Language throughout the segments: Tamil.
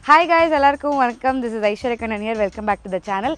ஹாய் காய்ஸ் எல்லாருக்கும் வணக்கம் this is Aishwarya Kannan here welcome back to the channel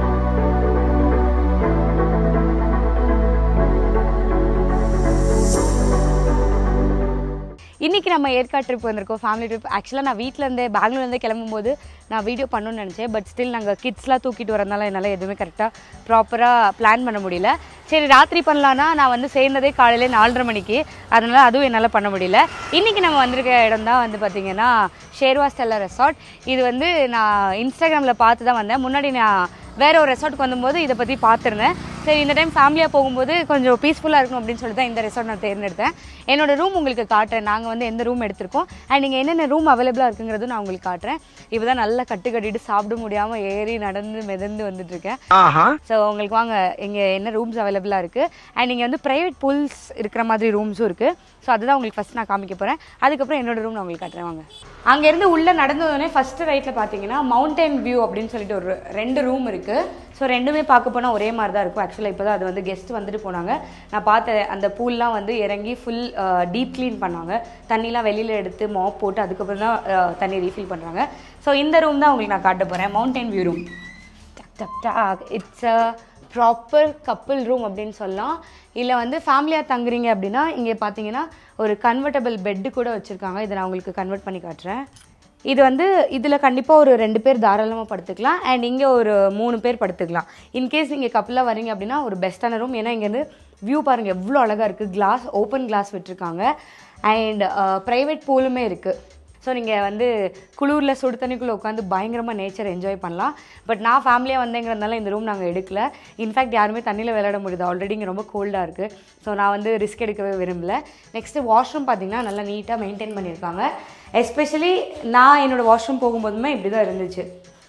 இன்னைக்கு நம்ம ஏற்காடு ட்ரிப் வந்திருக்கோம் ஃபேமிலி ட்ரிப் ஆக்சுவலாக நான் வீட்டிலேருந்தே பெங்களூர்லேருந்தே கிளம்பும்போது நான் வீடியோ பண்ணணும்னு நினச்சேன் பட் ஸ்டில் நாங்கள் கிட்ஸ்லாம் தூக்கிட்டு வரதுனால என்னால் எதுவுமே கரெக்டாக ப்ராப்பராக பிளான் பண்ண முடியல சரி ராத்திரி பண்ணலான்னா நான் வந்து சேர்ந்ததே காலையில் நாலரை மணிக்கு அதனால் அதுவும் என்னால் பண்ண முடியல இன்றைக்கி நம்ம வந்திருக்க இடம் தான் வந்து பார்த்திங்கன்னா ஷேர்வா ஸ்டெல்லா ரெசார்ட் இது வந்து நான் இன்ஸ்டாகிராமில் பார்த்து தான் வந்தேன் முன்னாடி நான் வேற ஒரு ரெசார்ட்டுக்கு வந்தபோது இதை பற்றி பார்த்துருந்தேன் சரி இந்த டைம் ஃபேமிலியாக போகும்போது கொஞ்சம் பீஸ்ஃபுல்லாக இருக்கணும் அப்படின்னு சொல்லி தான் இந்த ரெசார்ட் நான் தேர்ந்தெடுத்தேன் என்னோட ரூம் உங்களுக்கு காட்டுறேன் நாங்கள் வந்து எந்த ரூம் எடுத்திருக்கோம் அண்ட் நீங்கள் என்னென்ன ரூம் அவைலபிளாக இருக்குங்கிறது நான் உங்களுக்கு காட்டுறேன் இப்போ தான் நல்லா கட்டு கட்டிட்டு சாப்பிட முடியாமல் ஏறி நடந்து மிதந்து வந்துட்டு இருக்கேன் ஸோ உங்களுக்கு வாங்க இங்கே என்ன ரூம்ஸ் அவைலபிளாக இருக்குது அண்ட் இங்கே வந்து ப்ரைவேட் பூல்ஸ் இருக்கிற மாதிரி ரூம்ஸும் இருக்குது ஸோ அதுதான் உங்களுக்கு ஃபஸ்ட் நான் காமிக்க போகிறேன் அதுக்கப்புறம் என்னோட ரூம் நான் உங்களுக்கு காட்டுறேன் வாங்க அங்கேருந்து உள்ளே நடந்ததுனே ஃபஸ்ட்டு ரைட்டில் பார்த்தீங்கன்னா மவுண்டைன் வியூ அப்படின்னு சொல்லிட்டு ஒரு ரெண்டு ரூம் இருக்குது ஸோ ரெண்டுமே பார்க்க போனால் ஒரே மாதிரி தான் இருக்கும் ஆக்சுவலாக இப்போ தான் அது வந்து கெஸ்ட் வந்துட்டு போனாங்க நான் பார்த்த அந்த பூல்லாம் வந்து இறங்கி ஃபுல் டீப் க்ளீன் பண்ணாங்க தண்ணிலாம் வெளியில் எடுத்து மாப் போட்டு அதுக்கப்புறம் தான் அஹ், தண்ணி ரீஃபில் பண்ணுறாங்க ஸோ இந்த ரூம் தான் உங்களுக்கு நான் காட்ட போகிறேன் மவுண்டைன் வியூ ரூம் டக் டக் டக் it's a proper couple room அப்படின்னு சொல்லலாம் இல்லை வந்து ஃபேமிலியாக தங்குறீங்க அப்படின்னா இங்கே பார்த்தீங்கன்னா ஒரு கன்வெர்டபிள் பெட்டு கூட வச்சுருக்காங்க இதை நான் உங்களுக்கு கன்வெர்ட் பண்ணி காட்டுறேன் இது வந்து இதில் கண்டிப்பாக ஒரு ரெண்டு பேர் தாராளமாக படுத்துக்கலாம் அண்ட் இங்கே ஒரு மூணு பேர் படுத்துக்கலாம் இன்கேஸ் நீங்கள் கப்பலாக வரீங்க அப்படின்னா ஒரு பெஸ்ட்டான ரூம் ஏன்னா இங்கேருந்து வியூ பாருங்கள் எவ்வளோ அழகாக இருக்குது கிளாஸ் ஓப்பன் கிளாஸ் விட்டுருக்காங்க அண்ட் ப்ரைவேட் பூலுமே இருக்குது ஸோ நீங்கள் வந்து குளூரில் சுடு தண்ணிக்குள்ளே உட்காந்து பயங்கரமாக நேச்சர் என்ஜாய் பண்ணலாம் பட் நான் ஃபேமிலியாக வந்தேங்கிறதுனால இந்த ரூம் நாங்கள் எடுக்கல இன்ஃபேக்ட் யாருமே தண்ணியில் விளையாட முடியுது ஆல்ரெடி இங்கே ரொம்ப கோல்டாக இருக்குது ஸோ நான் வந்து ரிஸ்க் எடுக்கவே விரும்பல நெக்ஸ்ட்டு வாஷ்ரூம் பார்த்தீங்கன்னா நல்லா நீட்டாக மெயின்டைன் பண்ணியிருக்காங்க எஸ்பெஷலி நான் என்னோடய வாஷ்ரூம் போகும்போதுமே இப்படி தான் இருந்துச்சு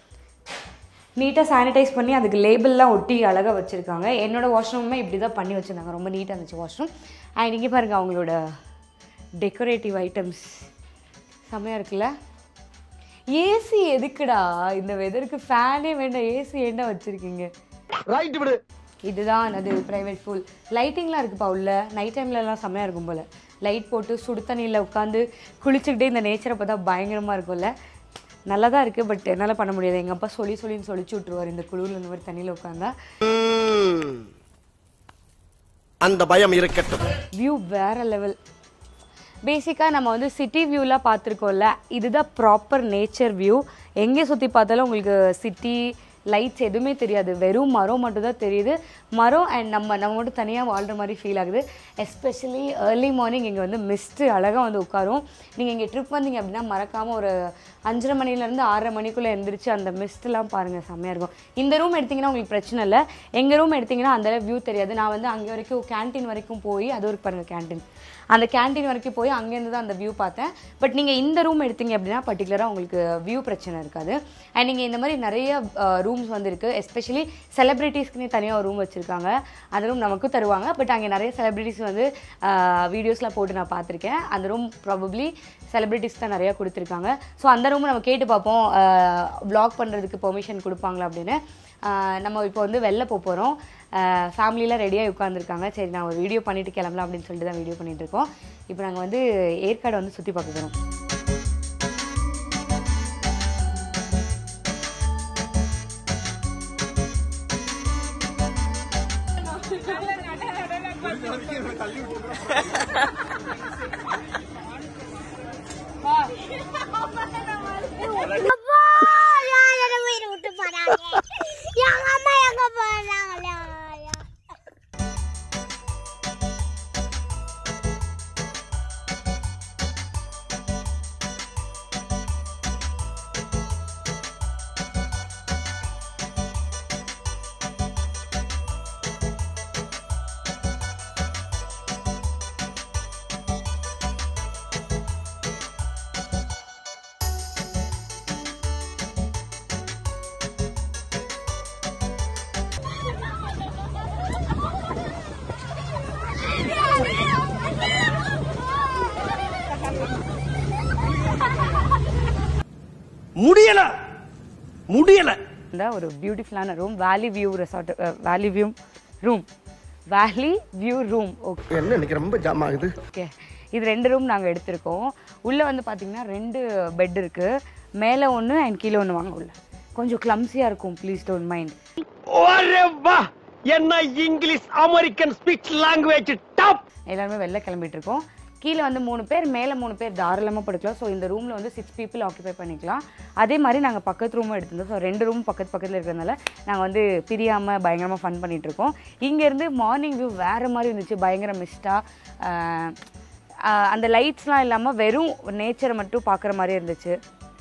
நீட்டாக சானிடைஸ் பண்ணி அதுக்கு லேபிள்லாம் ஒட்டி அழகாக வச்சுருக்காங்க என்னோடய வாஷ்ரூமுமே இப்படி தான் பண்ணி வச்சுருந்தாங்க ரொம்ப நீட்டாக இருந்துச்சு வாஷ்ரூம் அண்ட் இங்கே பாருங்கள் அவங்களோட டெக்கரேட்டிவ் ஐட்டம்ஸ் செம்மையாக இருக்குல்ல ஏசி எதுக்குடா இந்த வெதருக்கு ஃபேனே வேண்டாம் ஏசி என்ன வச்சுருக்கீங்க ரைட் விடு இதுதான் அது ப்ரைவேட் பூல் லைட்டிங்லாம் இருக்குப்பா உள்ள நைட் டைம்லலாம் செம்மையாக இருக்கும் போல் லைட் போட்டு சுடு தண்ணியில் உட்காந்து குளிச்சுக்கிட்டே இந்த நேச்சரை பார்த்தா பயங்கரமாக இருக்கும்ல நல்லா தான் இருக்குது பட் என்னால் பண்ண முடியாது எங்கள் அப்பா சொல்லி சொல்லின்னு சொல்லிச்சு விட்ருவார் இந்த குளிரில் இந்த மாதிரி தண்ணியில் உட்காந்தா அந்த பயம் இருக்கட்டும் வியூ வேற லெவல் பேசிக்காக நம்ம வந்து சிட்டி வியூலாம் பார்த்துருக்கோம்ல இதுதான் ப்ராப்பர் நேச்சர் வியூ எங்கே சுற்றி பார்த்தாலும் உங்களுக்கு சிட்டி லைட்ஸ் எதுவுமே தெரியாது வெறும் மரம் மட்டும் தான் தெரியுது மரம் அண்ட் நம்ம நம்ம மட்டும் தனியாக வாழ்கிற மாதிரி ஃபீல் ஆகுது எஸ்பெஷலி ஏர்லி மார்னிங் இங்கே வந்து மிஸ்ட்டு அழகாக வந்து உட்காரும் நீங்கள் இங்கே ட்ரிப் வந்தீங்க அப்படின்னா மறக்காமல் ஒரு அஞ்சரை மணிலேருந்து ஆறரை மணிக்குள்ளே எந்திரிச்சு அந்த மிஸ்ட்லாம் பாருங்கள் செம்மையாக இருக்கும் இந்த ரூம் எடுத்திங்கன்னா உங்களுக்கு பிரச்சனை இல்லை எங்கள் ரூம் எடுத்திங்கன்னா அந்த வியூ தெரியாது நான் வந்து அங்கே வரைக்கும் கேன்டீன் வரைக்கும் போய் அது ஒரு பாருங்கள் கேன்டீன் அந்த கேன்டீன் வரைக்கும் போய் அங்கேருந்து தான் அந்த வியூ பார்த்தேன் பட் நீங்கள் இந்த ரூம் எடுத்தீங்க அப்படின்னா பர்டிகுலராக உங்களுக்கு வியூ பிரச்சனை இருக்காது அண்ட் நீங்கள் இந்த மாதிரி நிறைய ரூம்ஸ் வந்துருக்கு எஸ்பெஷலி செலிப்ரிட்டிஸ்க்குனே தனியாக ஒரு ரூம் வச்சுருக்காங்க அந்த ரூம் நமக்கும் தருவாங்க பட் அங்கே நிறைய செலிப்ரிட்டிஸ் வந்து வீடியோஸ்லாம் போட்டு நான் பார்த்துருக்கேன் அந்த ரூம் ப்ராபப்ளி செலிப்ரிட்டிஸ் தான் நிறையா கொடுத்துருக்காங்க ஸோ அந்த ரூம் நம்ம கேட்டு பார்ப்போம் vlog பண்ணுறதுக்கு பெர்மிஷன் கொடுப்பாங்களா அப்படின்னு ஆஹ் நம்ம இப்போ வந்து வெளில போக போகிறோம் ஃபேமிலியெலாம் ரெடியாக உட்காந்துருக்காங்க சரி நான் ஒரு வீடியோ பண்ணிட்டு கிளம்பலாம் அப்படின்னு சொல்லிட்டு தான் வீடியோ பண்ணிட்டு இருக்கோம் இப்போ நாங்கள் வந்து ஏற்காடை வந்து சுற்றி பார்க்க போகிறோம் அப்பா, யாரை வீடு விட்டு போறாங்க எங்க அம்மா எங்க போறாங்களா முடியல முடியல இந்த ஒரு பியூட்டிஃபுல்லான room valley view resort valley view room valley view room okay என்ன இன்னைக்கு ரொம்ப ஜாம் ஆகுது ஓகே இது ரெண்டு ரூம் நாங்கள் எடுத்திருக்கோம் உள்ளே வந்து பார்த்தீங்கன்னா ரெண்டு பெட் இருக்குது மேலே ஒன்று அண்ட் கீழே ஒன்று வாங்க உள்ள கொஞ்சம் கிளம்ஸியாக இருக்கும் ப்ளீஸ் டோன்ட் மைண்ட் ஒரே வா என்ன English American speech language top எல்லாருமே வெளில கிளம்பிட்டு இருக்கோம் கீழே வந்து மூணு பேர் மேலே மூணு பேர் தாராளமாக படுக்கலாம் ஸோ இந்த ரூமில் வந்து சிக்ஸ் பீப்புள் ஆக்குபை பண்ணிக்கலாம் அதே மாதிரி நாங்கள் பக்கத்து ரூமும் எடுத்திருந்தோம் ஸோ ரெண்டு ரூம் பக்கத்து பக்கத்தில் இருக்கிறதுனால நாங்கள் வந்து பிரியாமல் பயங்கரமாக ஃபன் பண்ணிட்டு இருக்கோம் இங்கேருந்து மார்னிங் வியூ வேறு மாதிரி இருந்துச்சு பயங்கர மிஸ்டாக அந்த லைட்ஸ்லாம் இல்லாமல் வெறும் நேச்சரை மட்டும் பார்க்குற மாதிரி இருந்துச்சு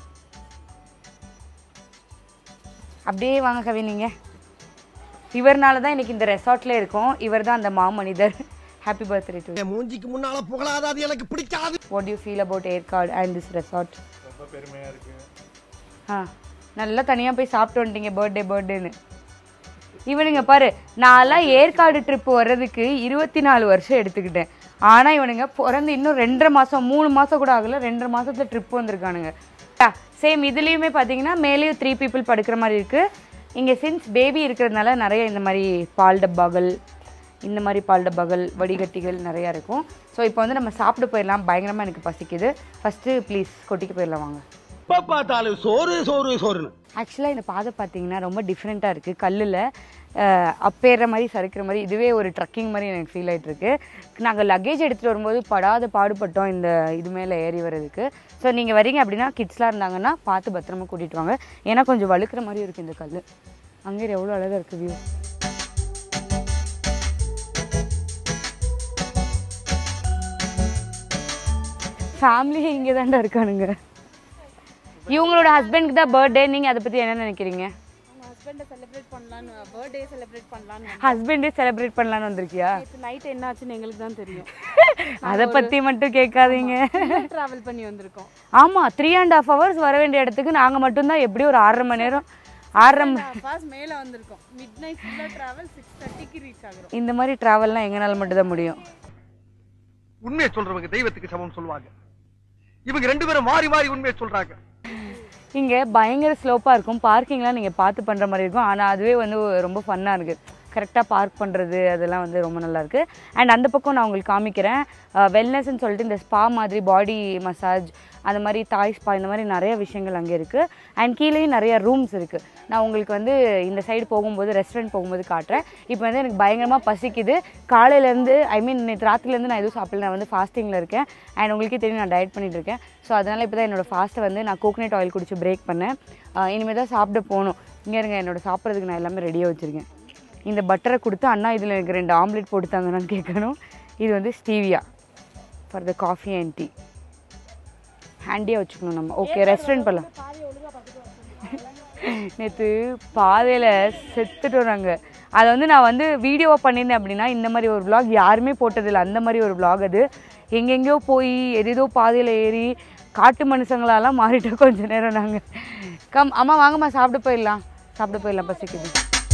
அப்படியே வாங்க கவி நீங்கள் இவர்னால தான் இன்னைக்கு இந்த ரெசார்ட்ல இருக்கோம் இவர் தான் அந்த மாமனிதர் ஹாப்பி பர்த்டே டு என் மூஞ்சிக்கு முன்னால புகழாத அது எனக்கு பிடிக்காது what you feel about Yercaud and this resort ரொம்ப பெருமையா இருக்கு ஆ நல்லா தனியாக போய் சாப்பிட்டு வந்துட்டீங்க பர்த்டே பர்த்டேன்னு இவனுங்க பாரு நான்லாம் ஏற்காடு ட்ரிப் வர்றதுக்கு இருபத்தி நாலு வருஷம் எடுத்துக்கிட்டேன் ஆனால் இவனுங்க பிறந்து இன்னும் ரெண்டரை மாதம் மூணு மாதம் கூட ஆகல ரெண்டரை மாசத்துல ட்ரிப் வந்திருக்கானுங்க சேம் இதுலேயுமே பார்த்தீங்கன்னா மேலேயும் த்ரீ பீப்புள் படுக்கிற மாதிரி இருக்குது இங்கே சின்ஸ் பேபி இருக்கிறதுனால நிறைய இந்த மாதிரி பால் டப்பாக்கள் இந்த மாதிரி பால் டப்பாக்கள் வடிகட்டிகள் நிறையா இருக்கும் ஸோ இப்போ வந்து நம்ம சாப்பிட போயிடலாம் பயங்கரமாக எனக்கு பசிக்குது ஃபஸ்ட்டு ப்ளீஸ் கொட்டிக்கு போயிடலாம் வாங்க எப்ப பார்த்தாலும் சோறு சோறு சோறுன்னு ஆக்சுவலாக இந்த பாதை பார்த்தீங்கன்னா ரொம்ப டிஃப்ரெண்ட்டாக இருக்குது கல்லில் அப்பேற மாதிரி சறுக்கிற மாதிரி இதுவே ஒரு ட்ரக்கிங் மாதிரி எனக்கு ஃபீல் ஆகிட்டு இருக்கு நாங்கள் லக்கேஜ் எடுத்துகிட்டு வரும்போது படாத பாடுபட்டோம் இந்த இது மேலே ஏறி வர்றதுக்கு ஸோ நீங்கள் வரீங்க அப்படின்னா கிட்ஸ்லாம் இருந்தாங்கன்னா பார்த்து பத்திரமா கூட்டிகிட்டு வாங்க ஏன்னா கொஞ்சம் வழுக்கிற மாதிரி இருக்குது இந்த கல் அங்கே எவ்வளோ அழகாக இருக்குது வியூ ஃபேமிலியே இங்கே தான்டா இருக்கானுங்க இவங்களோட ஹஸ்பண்டுக்கு தான் பர்த்டே நீங்கள் அதை பற்றி என்ன நினைக்கிறீங்க ஹஸ்பண்டை செலிப்ரேட் பண்ணலான்னு பர்த்டே செலிப்ரேட் பண்ணலான்னு ஹஸ்பண்டே செலிப்ரேட் பண்ணலான்னு வந்திருக்கியா நேற்று நைட் என்ன ஆச்சுன்னு எங்களுக்கு தான் தெரியும் அதை பற்றி மட்டும் கேட்காதீங்க ட்ராவல் பண்ணி வந்திருக்கோம் ஆமாம் த்ரீ அண்ட் ஹாஃப் ஹவர்ஸ் வர வேண்டிய இடத்துக்கு நாங்கள் மட்டும்தான் எப்படியும் ஒரு ஆறரை மணி நேரம் ஆறரை ம- பாஸ் மேலே வந்திருக்கோம் மிட் நைட் ஃபுல்லாக ட்ராவல் சிக்ஸ் தேர்ட்டிக்கு ரீச் ஆகுறோம் இந்த மாதிரி ட்ராவல்லாம் எங்களால் மட்டும்தான் முடியும் உண்மையை சொல்றவங்க தெய்வத்துக்கு சமம் சொல்லுவாங்க இவங்க ரெண்டு பேரும் மாறி மாறி உண்மையை சொல்றாங்க இங்கே பயங்கர ஸ்லோப்பாக இருக்கும் பார்க்கிங்லாம் நீங்கள் பார்த்து பண்ணுற மாதிரி இருக்கும் ஆனால் அதுவே வந்து ரொம்ப ஃபன்னாக இருக்குது கரெக்டாக பார்க் பண்ணுறது அதெல்லாம் வந்து ரொம்ப நல்லா இருக்கு அண்ட் அந்த பக்கம் நான் உங்களுக்கு காமிக்கிறேன் வெல்னஸ்ன்னு சொல்லிட்டு இந்த ஸ்பா மாதிரி பாடி மசாஜ் அந்த மாதிரி தாய் ஸ்பா இந்த மாதிரி நிறைய விஷயங்கள் அங்கே இருக்குது அண்ட் கீழேயும் நிறைய ரூம்ஸ் இருக்குது நான் உங்களுக்கு வந்து இந்த சைடு போகும்போது ரெஸ்டாரண்ட் போகும்போது காட்டுறேன் இப்போ வந்து எனக்கு பயங்கரமாக பசிக்குது காலையிலேருந்து ஐ மீன் நேற்று ராத்திரிலேருந்து நான் எதுவும் சாப்பிடல நான் வந்து ஃபாஸ்டிங்கில் இருக்கேன் அண்ட் உங்களுக்கே தெரியும் நான் டயட் பண்ணிட்டு இருக்கேன் ஸோ அதனால் இப்போ தான் என்னோட ஃபாஸ்ட்டை வந்து நான் கோகனட் ஆயில் குடிச்சு பிரேக் பண்ணேன் இனிமேல் தான் சாப்பிட போகணும் இங்கே இருங்க என்னோட சாப்பிட்றதுக்கு நான் எல்லாமே ரெடியாக வச்சுருக்கேன் இந்த பட்டரை கொடுத்து அண்ணா இதில் எனக்கு ரெண்டு ஆம்லெட் போட்டு தாங்கன்னு கேட்கணும் இது வந்து stevia for the coffee and tea ஹேண்டியாக வச்சுக்கணும் நம்ம ஓகே ரெஸ்டாரண்ட் பண்ணலாம் நேற்று பாதையில் செத்துட்டோம் நாங்கள் அதை வந்து நான் வந்து வீடியோவாக பண்ணியிருந்தேன் அப்படின்னா இந்த மாதிரி ஒரு vlog யாருமே போட்டதில்லை அந்த மாதிரி ஒரு vlog அது எங்கெங்கேயோ போய் எதேதோ பாதையில் ஏறி காட்டு மனுஷங்களாலாம் மாறிட்டோம் கொஞ்ச நேரம் நாங்கள் கம் அம்மா வாங்கம்மா சாப்பிட போயிடலாம் சாப்பிட போயிடலாம் பசிக்குது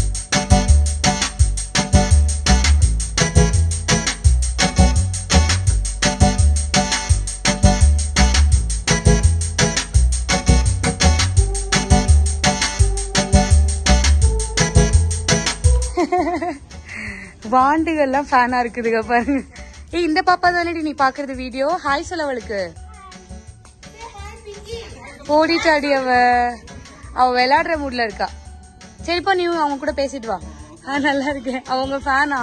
வாண்டுகள்லாம் ஃபேனா இருக்குதுங்க பாருங்க ஏய் இந்த பாப்பா தானடி நீ பாக்குறது வீடியோ ஹாய் சொல்ல அவளுக்கு ஓடிட்டாடி அவ அவ விளையாடுற மூட்ல இருக்கா சரிப்பா நீ அவங்க கூட பேசிட்டு வா ஆ நல்லா இருக்கேன் அவங்க ஃபேனா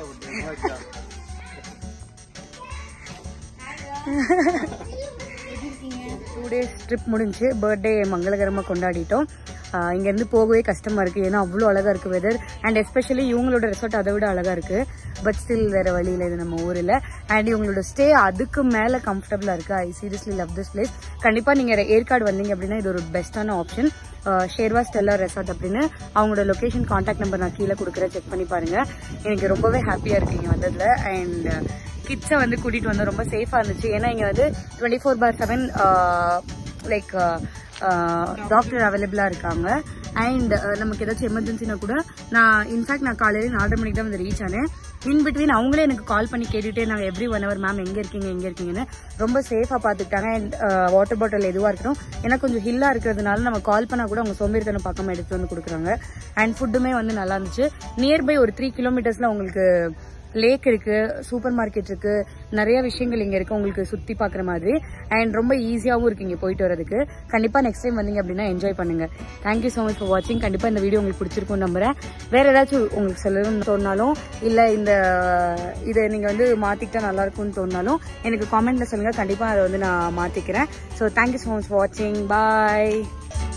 டூ டேஸ் ட்ரிப் முடிஞ்சு பர்த்டே மங்களகரமாக கொண்டாடிட்டோம் ஆஹ் இங்கேருந்து போகவே கஷ்டமாக இருக்குது ஏன்னா அவ்வளோ அழகாக இருக்குது வெதர் அண்ட் எஸ்பெஷலி இவங்களோட ரெசார்ட் அதை விட அழகாக இருக்குது பட் ஸ்டில் வேறு வழியில் இது நம்ம ஊரில் அண்ட் இவங்களோட ஸ்டே அதுக்கு மேலே கம்ஃபர்டபுளாக இருக்குது I seriously love this place கண்டிப்பாக நீங்கள் ஏற்காடு வந்தீங்க அப்படின்னா இது ஒரு பெஸ்ட்டான ஆப்ஷன் ஷேர்வா ஸ்டெல்லா ரெசார்ட் அப்படின்னு அவங்களோட லொகேஷன் காண்டாக்ட் நம்பர் நான் கீழே கொடுக்குறேன் செக் பண்ணி பாருங்க எனக்கு ரொம்பவே ஹாப்பியாக இருக்கு இங்கே வந்ததில் அண்ட் கிட்ஸை வந்து கூட்டிகிட்டு வந்தோம் ரொம்ப சேஃபாக இருந்துச்சு ஏன்னா இங்கே வந்து twenty four by seven like doctor அவைலபிளாக இருக்காங்க அண்ட் நமக்கு ஏதாச்சும் எமர்ஜென்சினா கூட நான் இன்ஃபேக்ட் நான் காலையில் நாலரை மணிக்கு தான் வந்து ரீச் ஆனேன் இன் பிட்வீன் அவங்களே எனக்கு கால் பண்ணி கேட்டுட்டே நாங்கள் எவ்ரி ஒன் ஹவர் மேம் எங்கே இருக்கீங்க எங்கே இருக்கீங்கன்னு ரொம்ப சேஃபாக பார்த்துக்கிட்டாங்க அண்ட் வாட்டர் பாட்டில் எதுவாக இருக்கட்டும் ஏன்னா கொஞ்சம் ஹில்லாக இருக்கிறதுனால நம்ம கால் பண்ணால் கூட அவங்க சோம்பேறித்தனம் பார்க்காம எடுத்து வந்து கொடுக்குறாங்க அண்ட் ஃபுட்டுமே வந்து நல்லா இருந்துச்சு நியர்பை ஒரு த்ரீ கிலோமீட்டர்ஸில் உங்களுக்கு லேக் இருக்கு சூப்பர் மார்க்கெட் இருக்கு நிறைய விஷயங்கள் இங்க இருக்கு உங்களுக்கு சுத்தி பார்க்குற மாதிரி அண்ட் ரொம்ப ஈஸியாகவும் இருக்கு இங்க போயிட்டு வரதுக்கு கண்டிப்பா நெக்ஸ்ட் டைம் வந்தீங்க அப்படின்னா என்ஜாய் பண்ணுங்க தேங்க்யூ ஸோ மச் ஃபார் வாட்சிங் கண்டிப்பா இந்த வீடியோ உங்களுக்கு பிடிச்சிருக்கும் நம்புறேன் வேற ஏதாச்சும் உங்களுக்கு சொல்லணும்னு தோணாலும் இல்ல இந்த இதை நீங்க வந்து மாத்திக்கிட்டா நல்லா இருக்கும்னு தோணாலும் எனக்கு காமெண்ட்ல சொல்லுங்க கண்டிப்பா அதை வந்து நான் மாத்திக்கிறேன் so thank you so much for வாட்சிங் பாய்